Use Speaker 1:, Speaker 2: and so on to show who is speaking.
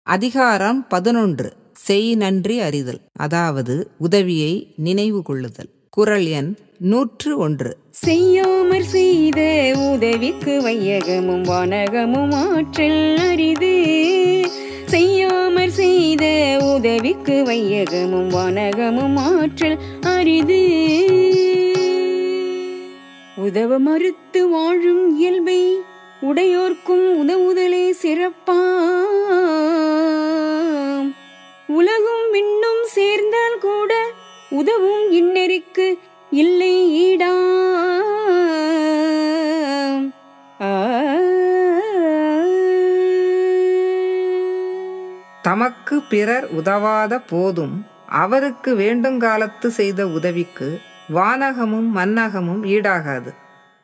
Speaker 1: அதிகாரம் பதினொன்று செய் நன்றி அறிதல் அதாவது உதவியை நினைவு கொள்ளுதல் குரல் எண் நூற்று ஒன்று
Speaker 2: செய்யாமற் செய்த உதவிக்கு வையகமும் வானகமும் ஆற்றல் அரிது செய்யாமற் செய்த உதவிக்கு வையகமும் வானகமும் ஆற்றல் அரிது உதவ மறுத்து வாழும் இயல்பை உடையோர்க்கும் உதவுதலே சிறப்பாம் உலகும் விண்ணும் சேர்ந்தால் கூட உதவும் இன்னெறிக்கு இல்லை ஈடாம் ஆ
Speaker 1: தமக்கு பிறர் உதவாத போதும் அவருக்கு வேண்டுங்காலத்து செய்த உதவிக்கு வானகமும் மன்னகமும் ஈடாகாது